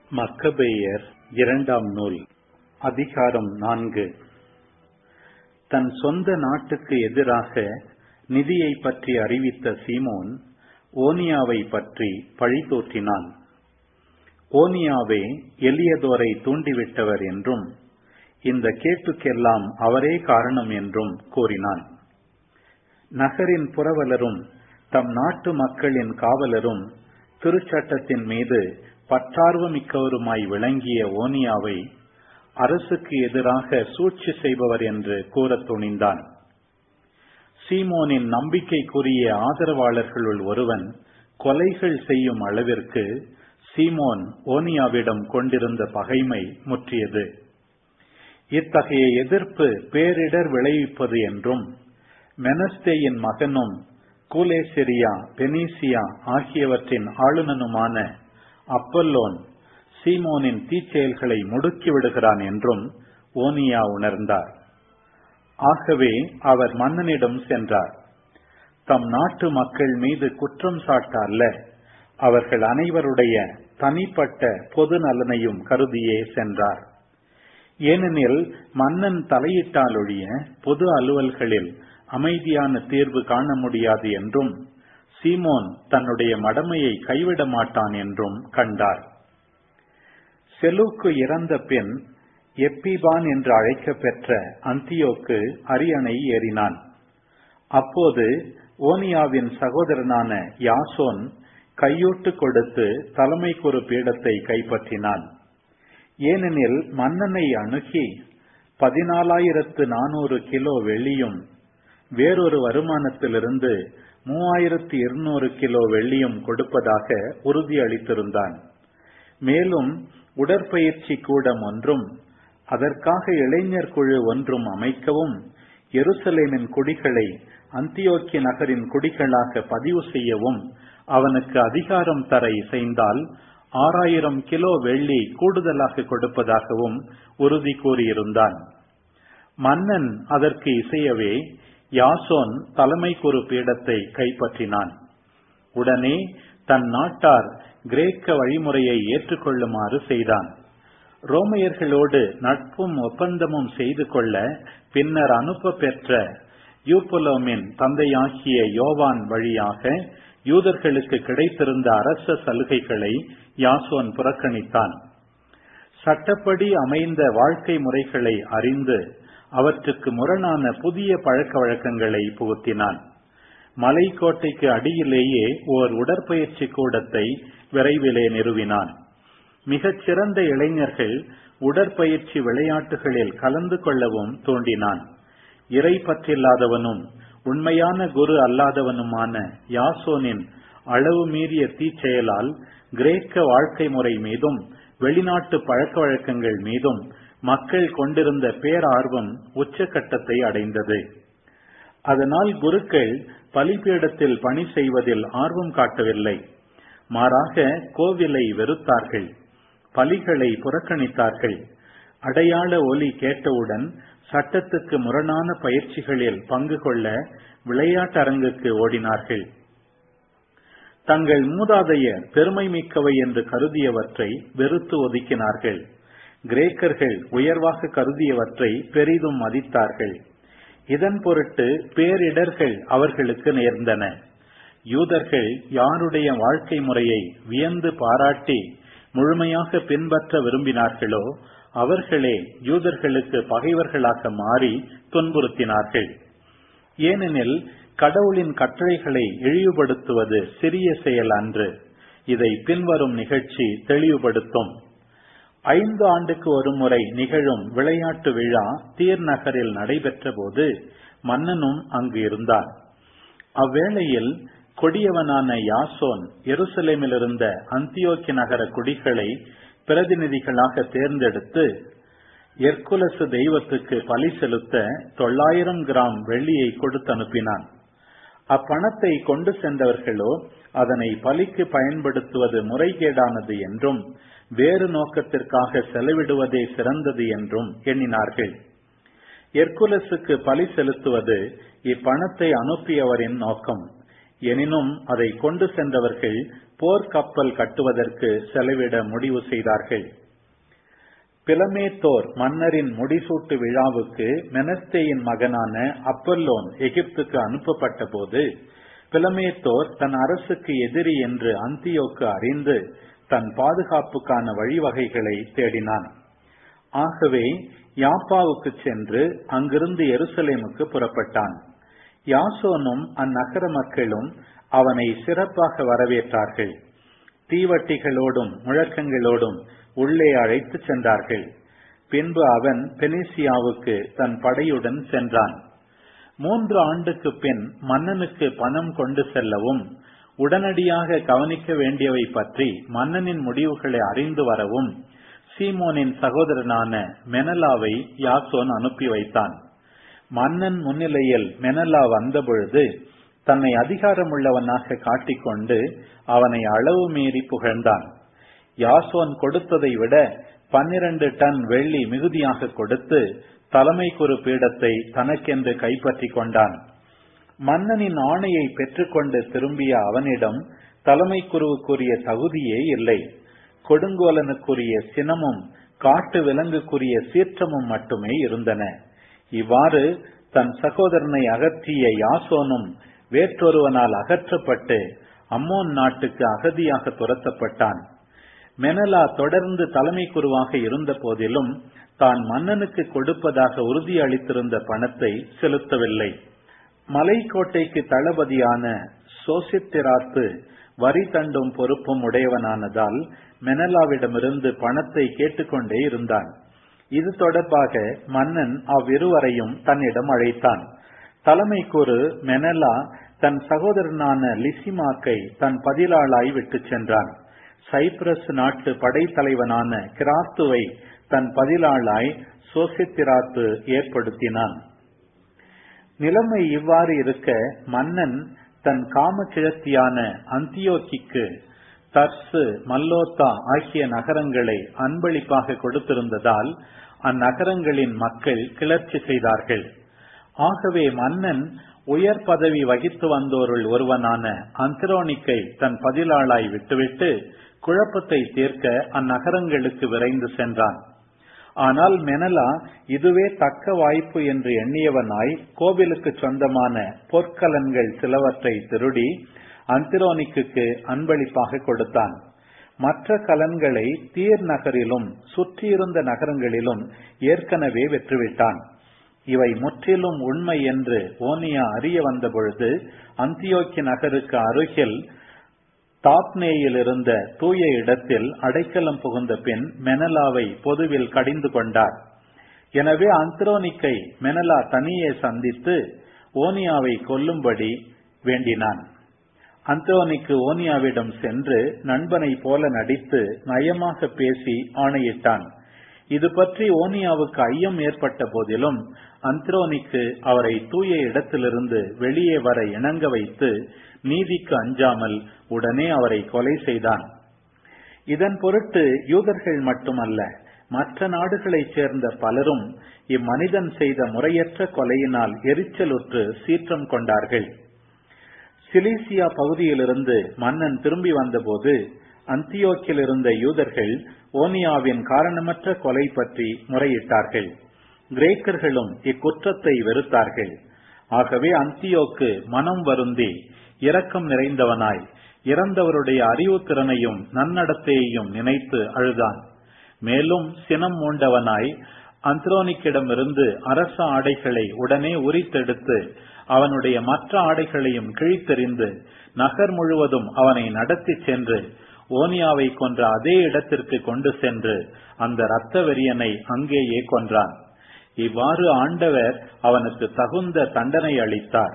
மக்கபேயர் இரண்டாம் நூல் அதிகாரம் நான்கு தன் சொந்த நாட்டுக்கு எதிராக நிதியை பற்றி அறிவித்த சீமோன் ஓனியாவை பற்றி பழி தோற்றினான் ஓனியாவே எலியதோரை தூண்டிவிட்டவர் என்றும் இந்த கேட்டுக்கெல்லாம் அவரே காரணம் என்றும் கூறினான் நகரின் புரவலரும் தம் நாட்டு மக்களின் காவலரும் திருச்சட்டத்தின் மீது பற்றார்வமிக்கவருமாய் விளங்கிய ஓனியாவை அரசுக்கு எதிராக சூழ்ச்சி செய்பவர் என்று கூறத் துணிந்தான் சீமோனின் நம்பிக்கைக்குரிய ஆதரவாளர்களுள் ஒருவன் கொலைகள் செய்யும் அளவிற்கு சீமோன் ஓனியாவிடம் கொண்டிருந்த பகைமை முற்றியது இத்தகைய எதிர்ப்பு பேரிடர் விளைவிப்பது என்றும் மெனஸ்தேயின் மகனும் கூலேசெரியா பெனீசியா ஆகியவற்றின் ஆளுநனுமான அப்பல்லோன் சீமோனின் தீச்செயல்களை முடுக்கி விடுகிறான் என்றும் ஓனியா உணர்ந்தார் ஆகவே அவர் மன்னனிடம் சென்றார் தம் நாட்டு மக்கள் மீது குற்றம் சாட்ட அல்ல அவர்கள் அனைவருடைய தனிப்பட்ட பொது நலனையும் கருதியே சென்றார் ஏனெனில் மன்னன் தலையிட்டாலொழிய பொது அலுவல்களில் அமைதியான தீர்வு காண முடியாது என்றும் சீமோன் தன்னுடைய மடமையை கைவிட மாட்டான் என்றும் கண்டார் செலூக்கு இறந்த பின் எப்பிபான் என்று அழைக்கப் பெற்ற அந்தியோக்கு அரியணை ஏறினான் அப்போது ஓனியாவின் சகோதரனான யாசோன் கையூட்டு கொடுத்து தலைமைக்குறு பீடத்தை கைப்பற்றினான் ஏனெனில் மன்னனை அணுகி பதினாலாயிரத்து நானூறு கிலோ வெள்ளியும் வேறொரு வருமானத்திலிருந்து மூவாயிரத்து இருநூறு கிலோ வெள்ளியும் கொடுப்பதாக உறுதியளித்திருந்தான் மேலும் உடற்பயிற்சி கூடம் ஒன்றும் அதற்காக இளைஞர் குழு ஒன்றும் அமைக்கவும் எருசலேமின் குடிகளை அந்தியோக்கிய நகரின் குடிகளாக பதிவு செய்யவும் அவனுக்கு அதிகாரம் தர இசைந்தால் ஆறாயிரம் கிலோ வெள்ளி கூடுதலாக கொடுப்பதாகவும் உறுதி கூறியிருந்தான் மன்னன் அதற்கு இசையவே யாசோன் தலைமை குறு பீடத்தை கைப்பற்றினான் உடனே தன் நாட்டார் கிரேக்க வழிமுறையை ஏற்றுக்கொள்ளுமாறு செய்தான் ரோமையர்களோடு நட்பும் ஒப்பந்தமும் செய்து கொள்ள பின்னர் அனுப்ப பெற்ற யூப்புலோமின் தந்தையாகிய யோவான் வழியாக யூதர்களுக்கு கிடைத்திருந்த அரச சலுகைகளை யாசோன் புறக்கணித்தான் சட்டப்படி அமைந்த வாழ்க்கை முறைகளை அறிந்து அவற்றுக்கு முரணான புதிய பழக்க வழக்கங்களை புகுத்தினான் மலைக்கோட்டைக்கு அடியிலேயே ஓர் உடற்பயிற்சி கூடத்தை விரைவிலே நிறுவினான் மிகச் சிறந்த இளைஞர்கள் உடற்பயிற்சி விளையாட்டுகளில் கலந்து கொள்ளவும் தூண்டினான் இறை பற்றில்லாதவனும் உண்மையான குரு அல்லாதவனுமான யாசோனின் அளவு மீறிய தீச்செயலால் கிரேக்க வாழ்க்கை முறை மீதும் வெளிநாட்டு பழக்க வழக்கங்கள் மீதும் மக்கள் கொண்டிருந்த பேரார்வம் உச்சகட்டத்தை அடைந்தது அதனால் குருக்கள் பலிபீடத்தில் பணி செய்வதில் ஆர்வம் காட்டவில்லை மாறாக கோவிலை வெறுத்தார்கள் பலிகளை புறக்கணித்தார்கள் அடையாள ஒலி கேட்டவுடன் சட்டத்துக்கு முரணான பயிற்சிகளில் பங்கு கொள்ள விளையாட்டரங்குக்கு ஓடினார்கள் தங்கள் மூதாதையர் பெருமை மிக்கவை என்று கருதியவற்றை வெறுத்து ஒதுக்கினார்கள் கிரேக்கர்கள் உயர்வாக கருதியவற்றை பெரிதும் மதித்தார்கள் இதன் பொருட்டு பேரிடர்கள் அவர்களுக்கு நேர்ந்தன யூதர்கள் யாருடைய வாழ்க்கை முறையை வியந்து பாராட்டி முழுமையாக பின்பற்ற விரும்பினார்களோ அவர்களே யூதர்களுக்கு பகைவர்களாக மாறி துன்புறுத்தினார்கள் ஏனெனில் கடவுளின் கட்டளைகளை இழிவுபடுத்துவது சிறிய செயல் அன்று இதை பின்வரும் நிகழ்ச்சி தெளிவுபடுத்தும் ஐந்து ஆண்டுக்கு ஒரு முறை நிகழும் விளையாட்டு விழா தீர் நகரில் நடைபெற்ற போது மன்னனும் அங்கு இருந்தான் அவ்வேளையில் கொடியவனான யாசோன் எருசலேமில் இருந்த அந்தியோக்கி நகர குடிகளை பிரதிநிதிகளாக தேர்ந்தெடுத்து எர்குலசு தெய்வத்துக்கு பலி செலுத்த தொள்ளாயிரம் கிராம் வெள்ளியை கொடுத்து அனுப்பினான் அப்பணத்தை கொண்டு சென்றவர்களோ அதனை பலிக்கு பயன்படுத்துவது முறைகேடானது என்றும் வேறு நோக்கத்திற்காக செலவிடுவதே சிறந்தது என்றும் எண்ணினார்கள் எர்குலஸுக்கு பலி செலுத்துவது இப்பணத்தை அனுப்பியவரின் நோக்கம் எனினும் அதை கொண்டு சென்றவர்கள் போர்க்கப்பல் கட்டுவதற்கு செலவிட முடிவு செய்தார்கள் பிலமேத்தோர் மன்னரின் முடிசூட்டு விழாவுக்கு மெனஸ்தேயின் மகனான அப்பல்லோன் எகிப்துக்கு அனுப்பப்பட்ட போது பிலமேத்தோர் தன் அரசுக்கு எதிரி என்று அந்தியோக்கு அறிந்து தன் பாதுகாப்புக்கான வழிவகைகளை தேடினான் ஆகவே யாப்பாவுக்கு சென்று அங்கிருந்து எருசலேமுக்கு புறப்பட்டான் யாசோனும் அந்நகர மக்களும் அவனை சிறப்பாக வரவேற்றார்கள் தீவட்டிகளோடும் முழக்கங்களோடும் உள்ளே அழைத்து சென்றார்கள் பின்பு அவன் பெனிசியாவுக்கு தன் படையுடன் சென்றான் மூன்று ஆண்டுக்கு பின் மன்னனுக்கு பணம் கொண்டு செல்லவும் உடனடியாக கவனிக்க வேண்டியவை பற்றி மன்னனின் முடிவுகளை அறிந்து வரவும் சீமோனின் சகோதரனான மெனலாவை யாசோன் அனுப்பி வைத்தான் மன்னன் முன்னிலையில் மெனலா வந்தபொழுது தன்னை அதிகாரமுள்ளவனாக காட்டிக்கொண்டு அவனை அளவு மீறி புகழ்ந்தான் யாசோன் கொடுத்ததை விட பன்னிரண்டு டன் வெள்ளி மிகுதியாக கொடுத்து தலைமை குரு பீடத்தை தனக்கென்று கைப்பற்றி கொண்டான் மன்னனின் ஆணையை பெற்றுக்கொண்டு திரும்பிய அவனிடம் தலைமை குருவுக்குரிய தகுதியே இல்லை கொடுங்கோலனுக்குரிய சினமும் காட்டு விலங்குக்குரிய சீற்றமும் மட்டுமே இருந்தன இவ்வாறு தன் சகோதரனை அகற்றிய யாசோனும் வேற்றொருவனால் அகற்றப்பட்டு அம்மோன் நாட்டுக்கு அகதியாக துரத்தப்பட்டான் மெனலா தொடர்ந்து தலைமை குருவாக இருந்த போதிலும் தான் மன்னனுக்கு கொடுப்பதாக உறுதி அளித்திருந்த பணத்தை செலுத்தவில்லை மலைக்கோட்டைக்கு தளபதியான சோசித்திராத்து வரி தண்டும் பொறுப்பும் உடையவனானதால் மெனலாவிடமிருந்து பணத்தை கேட்டுக்கொண்டே இருந்தான் இது தொடர்பாக மன்னன் அவ்விருவரையும் தன்னிடம் அழைத்தான் தலைமை கூறு மெனலா தன் சகோதரனான லிசிமாக்கை தன் பதிலாளாய் விட்டுச் சென்றான் சைப்ரஸ் நாட்டு படைத்தலைவனான கிராத்துவை தன் பதிலாளாய் சோசித்திராத்து ஏற்படுத்தினான் நிலைமை இவ்வாறு இருக்க மன்னன் தன் காமக்கிழத்தியான அந்தியோக்கிக்கு தர்சு மல்லோத்தா ஆகிய நகரங்களை அன்பளிப்பாக கொடுத்திருந்ததால் அந்நகரங்களின் மக்கள் கிளர்ச்சி செய்தார்கள் ஆகவே மன்னன் உயர் பதவி வகித்து வந்தோருள் ஒருவனான அந்திரோனிக்கை தன் பதிலாளாய் விட்டுவிட்டு குழப்பத்தை தீர்க்க அந்நகரங்களுக்கு விரைந்து சென்றான் ஆனால் மெனலா இதுவே தக்க வாய்ப்பு என்று எண்ணியவனாய் கோவிலுக்கு சொந்தமான பொற்கலன்கள் சிலவற்றை திருடி அந்திரோனிக்கு அன்பளிப்பாக கொடுத்தான் மற்ற கலன்களை தீர் நகரிலும் சுற்றியிருந்த நகரங்களிலும் ஏற்கனவே வெற்றுவிட்டான் இவை முற்றிலும் உண்மை என்று ஓனியா அறிய வந்த பொழுது அந்தியோக்கி நகருக்கு அருகில் தாப்னேயில் இருந்த தூய இடத்தில் அடைக்கலம் புகுந்த பின் மெனலாவை பொதுவில் கடிந்து கொண்டார் எனவே அந்த்ரோனிக்கை மெனலா தனியே சந்தித்து ஓனியாவை கொல்லும்படி வேண்டினான் அந்தோனிக்கு ஓனியாவிடம் சென்று நண்பனை போல நடித்து நயமாக பேசி ஆணையிட்டான் இது பற்றி ஓனியாவுக்கு ஐயம் ஏற்பட்ட போதிலும் அந்த்ரோனிக்கு அவரை தூய இடத்திலிருந்து வெளியே வர இணங்க வைத்து நீதிக்கு அஞ்சாமல் உடனே அவரை கொலை செய்தான் இதன் பொருட்டு யூதர்கள் மட்டுமல்ல மற்ற நாடுகளைச் சேர்ந்த பலரும் இம்மனிதன் செய்த முறையற்ற கொலையினால் எரிச்சலுற்று சீற்றம் கொண்டார்கள் சிலிசியா பகுதியிலிருந்து மன்னன் திரும்பி வந்தபோது அந்தியோக்கில் இருந்த யூதர்கள் ஓனியாவின் காரணமற்ற கொலை பற்றி முறையிட்டார்கள் கிரேக்கர்களும் இக்குற்றத்தை வெறுத்தார்கள் ஆகவே அந்தியோக்கு மனம் வருந்தி இரக்கம் நிறைந்தவனாய் இறந்தவருடைய அறிவுத்திறனையும் நன்னடத்தையையும் நினைத்து அழுதான் மேலும் சினம் மூண்டவனாய் அந்த்ரோனிக்கிடமிருந்து அரச ஆடைகளை உடனே உரித்தெடுத்து அவனுடைய மற்ற ஆடைகளையும் கிழித்தெறிந்து நகர் முழுவதும் அவனை நடத்தி சென்று ஓனியாவை கொன்ற அதே இடத்திற்கு கொண்டு சென்று அந்த இரத்த வெறியனை அங்கேயே கொன்றான் இவ்வாறு ஆண்டவர் அவனுக்கு தகுந்த தண்டனை அளித்தார்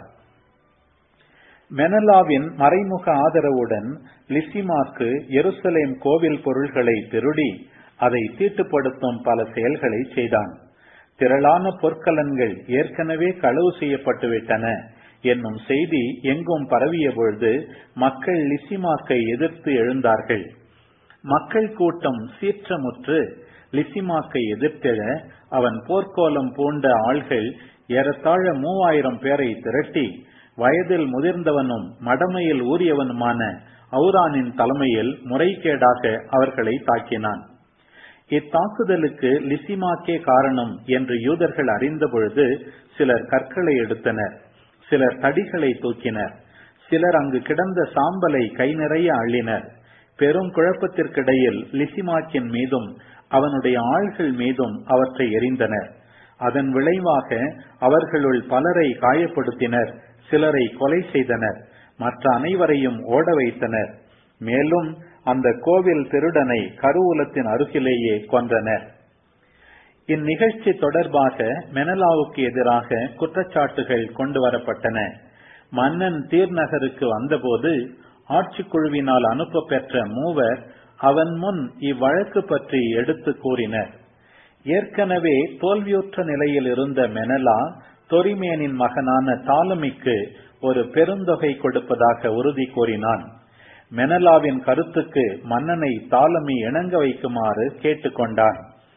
மெனலாவின் மறைமுக ஆதரவுடன் லிசிமாக்கு எருசலேம் கோவில் பொருள்களை திருடி அதை தீட்டுப்படுத்தும் பல செயல்களை செய்தான் திரளான பொற்கலன்கள் ஏற்கனவே களவு செய்யப்பட்டு விட்டன என்னும் செய்தி எங்கும் பரவிய பொழுது மக்கள் லிசிமாக்கை எதிர்த்து எழுந்தார்கள் மக்கள் கூட்டம் சீற்றமுற்று லிசிமாக்கை எதிர்த்தெழ அவன் போர்க்கோலம் பூண்ட ஆள்கள் ஏறத்தாழ மூவாயிரம் பேரை திரட்டி வயதில் முதிர்ந்தவனும் மடமையில் ஊறியவனுமான அவுரானின் தலைமையில் முறைகேடாக அவர்களை தாக்கினான் இத்தாக்குதலுக்கு லிசிமாக்கே காரணம் என்று யூதர்கள் அறிந்தபொழுது சிலர் கற்களை எடுத்தனர் சிலர் தடிகளை தூக்கினர் சிலர் அங்கு கிடந்த சாம்பலை கை நிறைய அள்ளினர் பெரும் குழப்பத்திற்கிடையில் லிசிமாக்கின் மீதும் அவனுடைய ஆள்கள் மீதும் அவற்றை எரிந்தனர் அதன் விளைவாக அவர்களுள் பலரை காயப்படுத்தினர் சிலரை கொலை செய்தனர் மற்ற அனைவரையும் ஓட வைத்தனர் மேலும் அந்த கோவில் திருடனை கருவூலத்தின் அருகிலேயே கொன்றனர் இந்நிகழ்ச்சி தொடர்பாக மெனலாவுக்கு எதிராக குற்றச்சாட்டுகள் கொண்டு வரப்பட்டன மன்னன் தீர்நகருக்கு வந்தபோது ஆட்சிக்குழுவினால் அனுப்ப பெற்ற மூவர் அவன் முன் இவ்வழக்கு பற்றி எடுத்து கூறினர் ஏற்கனவே தோல்வியுற்ற நிலையில் இருந்த மெனலா தொரிமேனின் மகனான தாலமிக்கு ஒரு பெருந்தொகை கொடுப்பதாக உறுதி கூறினான் மெனலாவின் கருத்துக்கு மன்னனை தாலமி இணங்க வைக்குமாறு கேட்டுக்கொண்டான்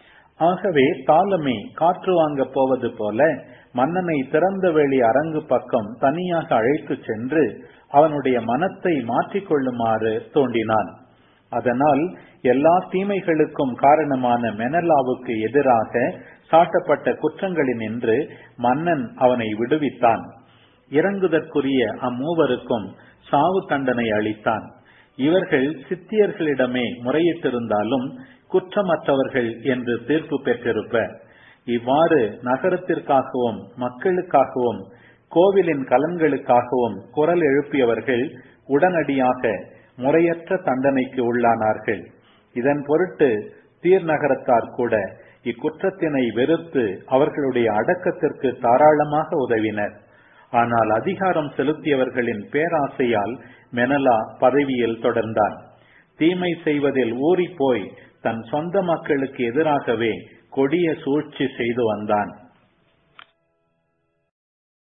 ஆகவே தாலமி காற்று வாங்க போவது போல மன்னனை திறந்த வெளி அரங்கு பக்கம் தனியாக அழைத்து சென்று அவனுடைய மனத்தை மாற்றிக்கொள்ளுமாறு தோண்டினான் அதனால் எல்லா தீமைகளுக்கும் காரணமான மெனலாவுக்கு எதிராக சாட்டப்பட்ட குற்றங்களினின்று மன்னன் அவனை விடுவித்தான் இறங்குதற்குரிய அம்மூவருக்கும் சாவு தண்டனை அளித்தான் இவர்கள் சித்தியர்களிடமே முறையிட்டிருந்தாலும் குற்றமற்றவர்கள் என்று தீர்ப்பு பெற்றிருப்பர் இவ்வாறு நகரத்திற்காகவும் மக்களுக்காகவும் கோவிலின் கலன்களுக்காகவும் குரல் எழுப்பியவர்கள் உடனடியாக முறையற்ற தண்டனைக்கு உள்ளானார்கள் இதன் பொருட்டு தீர் நகரத்தார் கூட இக்குற்றத்தினை வெறுத்து அவர்களுடைய அடக்கத்திற்கு தாராளமாக உதவினர் ஆனால் அதிகாரம் செலுத்தியவர்களின் பேராசையால் மெனலா பதவியில் தொடர்ந்தான் தீமை செய்வதில் ஊறி போய் தன் சொந்த மக்களுக்கு எதிராகவே கொடிய சூழ்ச்சி செய்து வந்தான்